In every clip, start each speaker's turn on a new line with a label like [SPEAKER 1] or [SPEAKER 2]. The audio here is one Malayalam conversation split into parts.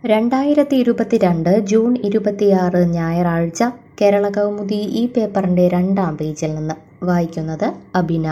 [SPEAKER 1] രണ്ടായിരത്തി ഇരുപത്തിരണ്ട് ജൂൺ ഇരുപത്തിയാറ് ഞായറാഴ്ച കേരള കൗമുദി ഈ പേപ്പറിൻ്റെ രണ്ടാം പേജിൽ നിന്ന് വായിക്കുന്നത് അബിന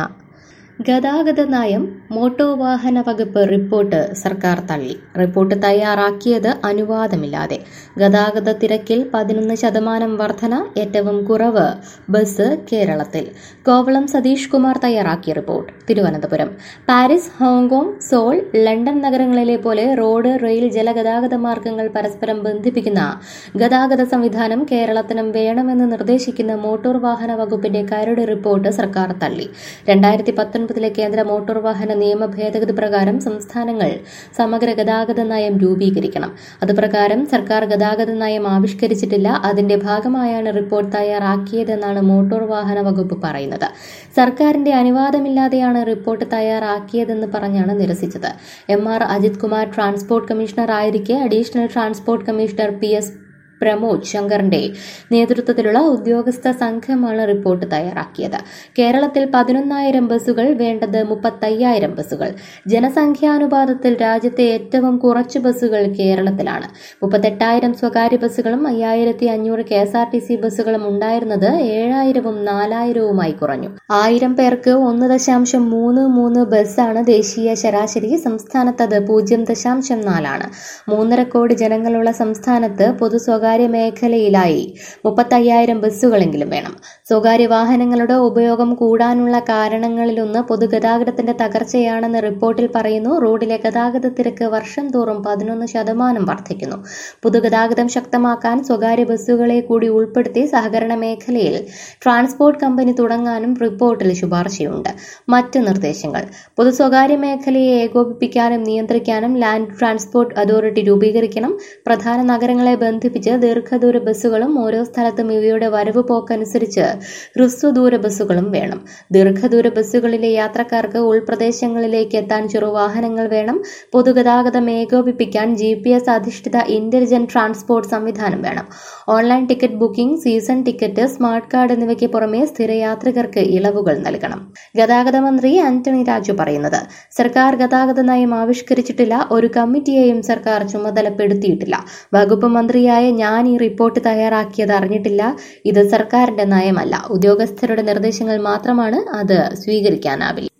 [SPEAKER 1] ഗതാഗത നയം മോട്ടോർ വാഹന വകുപ്പ് റിപ്പോർട്ട് സർക്കാർ തള്ളി റിപ്പോർട്ട് തയ്യാറാക്കിയത് അനുവാദമില്ലാതെ ഗതാഗത തിരക്കിൽ പതിനൊന്ന് ശതമാനം വർധന ഏറ്റവും കുറവ് ബസ് കേരളത്തിൽ കോവളം സതീഷ് കുമാർ തയ്യാറാക്കിയ report Thiruvananthapuram Paris Hong Kong Seoul London നഗരങ്ങളിലെ പോലെ റോഡ് റെയിൽ ജലഗതാഗത മാർഗങ്ങൾ പരസ്പരം ബന്ധിപ്പിക്കുന്ന ഗതാഗത സംവിധാനം കേരളത്തിനും വേണമെന്ന് നിർദ്ദേശിക്കുന്ന മോട്ടോർ വാഹന വകുപ്പിന്റെ കരട് റിപ്പോർട്ട് സർക്കാർ തള്ളി രണ്ടായിരത്തി പത്തൊൻപതിലെ കേന്ദ്ര മോട്ടോർ വാഹന നിയമ ഭേദഗതി പ്രകാരം സംസ്ഥാനങ്ങൾ സമഗ്ര ഗതാഗത നയം രൂപീകരിക്കണം അതുപ്രകാരം സർക്കാർ ഗതാഗത നയം ആവിഷ്കരിച്ചിട്ടില്ല അതിന്റെ ഭാഗമായാണ് റിപ്പോർട്ട് തയ്യാറാക്കിയതെന്നാണ് മോട്ടോർ വാഹന വകുപ്പ് പറയുന്നത് സർക്കാരിന്റെ അനുവാദമില്ലാതെയാണ് റിപ്പോർട്ട് തയ്യാറാക്കിയതെന്ന് പറഞ്ഞാണ് നിരസിച്ചത് M R Ajith Kumar transport commissioner ആയിരിക്കെ additional transport commissioner P S Pramod ശങ്കറിന്റെ നേതൃത്വത്തിലുള്ള ഉദ്യോഗസ്ഥ സംഘമാണ് റിപ്പോർട്ട് തയ്യാറാക്കിയത് കേരളത്തിൽ പതിനൊന്നായിരം ബസ്സുകൾ വേണ്ടത് മുപ്പത്തയ്യായിരം ബസ്സുകൾ ജനസംഖ്യാനുപാതത്തിൽ രാജ്യത്തെ ഏറ്റവും കുറച്ച് ബസ്സുകൾ കേരളത്തിലാണ് മുപ്പത്തെട്ടായിരം സ്വകാര്യ ബസ്സുകളും അയ്യായിരത്തി അഞ്ഞൂറ് K S R T C ബസ്സുകളും ഉണ്ടായിരുന്നത് ഏഴായിരവും നാലായിരവുമായി കുറഞ്ഞു ആയിരം പേർക്ക് ഒന്ന് ദശാംശം മൂന്ന് മൂന്ന് ബസ്സാണ് ദേശീയ ശരാശരി സംസ്ഥാനത്ത് അത് പൂജ്യം ദശാംശം നാലാണ് മൂന്നര കോടി ജനങ്ങളുള്ള സംസ്ഥാനത്ത് പൊതു സ്വകാര്യ മേഖലയിലായി മുപ്പത്തയ്യായിരം ബസ്സുകളെങ്കിലും വേണം സ്വകാര്യ വാഹനങ്ങളുടെ ഉപയോഗം കൂടാനുള്ള കാരണങ്ങളിലൊന്ന് പൊതുഗതാഗതത്തിന്റെ തകർച്ചയാണെന്ന് റിപ്പോർട്ടിൽ പറയുന്നു റോഡിലെ ഗതാഗത തിരക്ക് വർഷം തോറും പതിനൊന്ന് ശതമാനം വർദ്ധിക്കുന്നു പൊതുഗതാഗതം ശക്തമാക്കാൻ സ്വകാര്യ ബസ്സുകളെ കൂടി ഉൾപ്പെടുത്തി സഹകരണ മേഖലയിൽ ട്രാൻസ്പോർട്ട് കമ്പനി തുടങ്ങാനും റിപ്പോർട്ടിൽ ശുപാർശയുണ്ട് മറ്റ് നിർദ്ദേശങ്ങൾ പൊതു സ്വകാര്യ മേഖലയെ ഏകോപിപ്പിക്കാനും നിയന്ത്രിക്കാനും ലാൻഡ് ട്രാൻസ്പോർട്ട് അതോറിറ്റി രൂപീകരിക്കണം പ്രധാന നഗരങ്ങളെ ബന്ധിപ്പിച്ച് ദീർഘദൂര ബസ്സുകളും ഓരോ സ്ഥലത്തും ഇവയുടെ വരവ് പോക്കനുസരിച്ച് ഹ്രസ്വദൂര ബസ്സുകളും വേണം ദീർഘദൂര ബസ്സുകളിലെ യാത്രക്കാർക്ക് ഉൾപ്രദേശങ്ങളിലേക്ക് എത്താൻ ചെറുവാഹനങ്ങൾ വേണം പൊതുഗതാഗതം ഏകോപിപ്പിക്കാൻ ജി പി എസ് അധിഷ്ഠിത ഇന്റലിജന്റ് ട്രാൻസ്പോർട്ട് സംവിധാനം വേണം online ticket booking season ticket smart card എന്നിവയ്ക്ക് പുറമെ സ്ഥിരയാത്രികർക്ക് ഇളവുകൾ നൽകണം ഗതാഗത മന്ത്രി ആന്റണി രാജു പറയുന്നത് സർക്കാർ ഗതാഗത നയം ആവിഷ്കരിച്ചിട്ടില്ല ഒരു കമ്മിറ്റിയെയും സർക്കാർ ചുമതലപ്പെടുത്തിയിട്ടില്ല വകുപ്പ് മന്ത്രിയായ ഞാൻ ഈ റിപ്പോർട്ട് തയ്യാറാക്കിയത് അറിഞ്ഞിട്ടില്ല ഇത് സർക്കാരിന്റെ നയമല്ല ഉദ്യോഗസ്ഥരുടെ നിർദ്ദേശങ്ങൾ മാത്രമാണ് അത് സ്വീകരിക്കാനാവില്ല